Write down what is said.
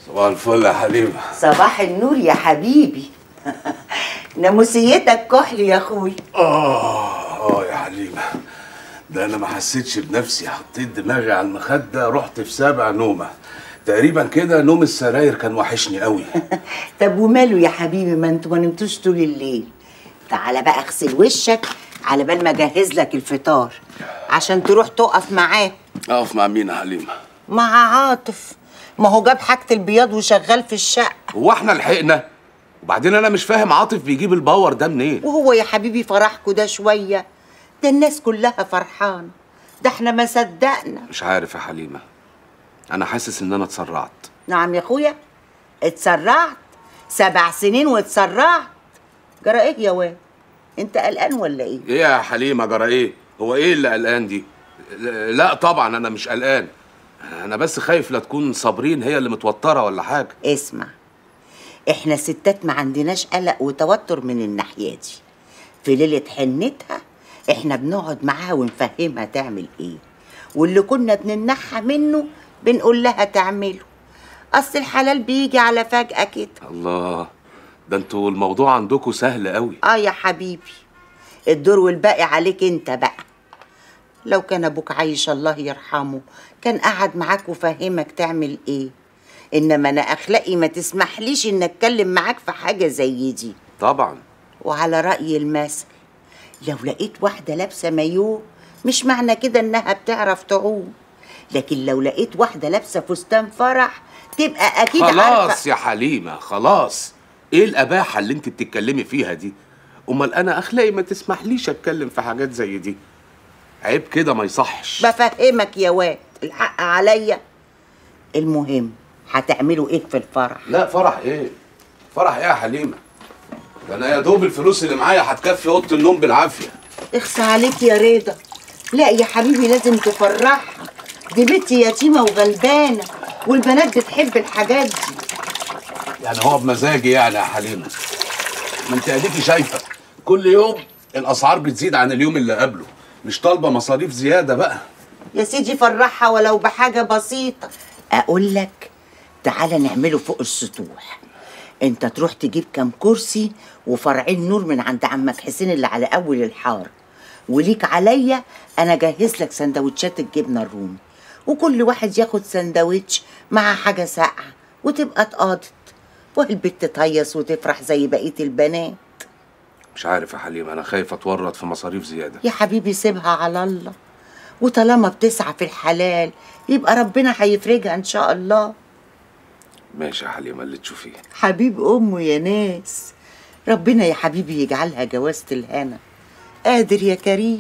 صباح الفل يا حليمه صباح النور يا حبيبي ناموسيتك كحل يا اخوي اه اه يا حليمه ده انا ما حسيتش بنفسي حطيت دماغي على المخده رحت في سابع نومه تقريبا كده نوم السراير كان وحشني قوي طب وماله يا حبيبي ما انتوا ما نمتوش طول الليل تعالى بقى اغسل وشك على بال ما اجهز لك الفطار عشان تروح تقف معاه اقف مع مين يا حليمه مع عاطف ما هو جاب حاجة البياض وشغال في الشقة هو احنا لحقنا وبعدين انا مش فاهم عاطف بيجيب الباور ده منين وهو يا حبيبي فرحكوا ده شوية ده الناس كلها فرحانة ده احنا ما صدقنا مش عارف يا حليمه انا حاسس ان انا اتسرعت نعم يا اخويا اتسرعت سبع سنين واتسرعت جرى ايه يا واد انت قلقان ولا ايه ايه يا حليمه جرى ايه هو ايه اللي قلقان دي لا طبعا انا مش قلقان انا بس خايف لا تكون صابرين هي اللي متوتره ولا حاجه اسمع احنا ستات ما عندناش قلق وتوتر من الناحية دي في ليلة حنتها احنا بنقعد معاها ونفهمها تعمل ايه واللي كنا بننحى منه بنقول لها تعمله اصل الحلال بيجي على فجأة كده الله ده انتوا الموضوع عندكم سهل قوي اه يا حبيبي الدور والباقي عليك انت بقى لو كان ابوك عايش الله يرحمه كان قعد معاك وفهمك تعمل ايه انما انا اخلاقي ما تسمحليش ان اتكلم معاك في حاجه زي دي طبعا وعلى راي المثل لو لقيت واحده لابسه مايوه مش معنى كده انها بتعرف تعوم لكن لو لقيت واحده لابسه فستان فرح تبقى اكيد خلاص عارفه يا حليمه خلاص ايه الاباحه اللي انت بتتكلمي فيها دي امال انا اخلاقي ما تسمحليش اتكلم في حاجات زي دي عيب كده ما يصحش بفهمك يا واد الحق عليا المهم هتعملوا ايه في الفرح لا فرح ايه فرح ايه يا حليمه ده انا يا دوب الفلوس اللي معايا هتكفي اوضه النوم بالعافيه اخصى عليك يا رضا لا يا حبيبي لازم تفرحها دي بنت يتيمة وغلبانة والبنات بتحب الحاجات دي يعني هو بمزاجي يعني يا حليمه ما انت اديكي شايفه كل يوم الاسعار بتزيد عن اليوم اللي قبله مش طالبه مصاريف زياده بقى يا سيدي فرحها ولو بحاجة بسيطة أقول لك تعالى نعمله فوق السطوح انت تروح تجيب كام كرسي وفرعين نور من عند عمك حسين اللي على اول الحاره وليك عليا انا جهز لك سندوتشات الجبنه الرومي وكل واحد ياخد سندوتش مع حاجه ساقعه وتبقى اتقاضت والبت تهيص وتفرح زي بقيه البنات مش عارف يا حليمه انا خايف اتورط في مصاريف زياده يا حبيبي سيبها على الله وطالما بتسعى في الحلال يبقى ربنا هيفرجها ان شاء الله ماشي يا حليمه اللي تشوفيه حبيب امه يا ناس ربنا يا حبيبي يجعلها جوازة الهنا قادر يا كريم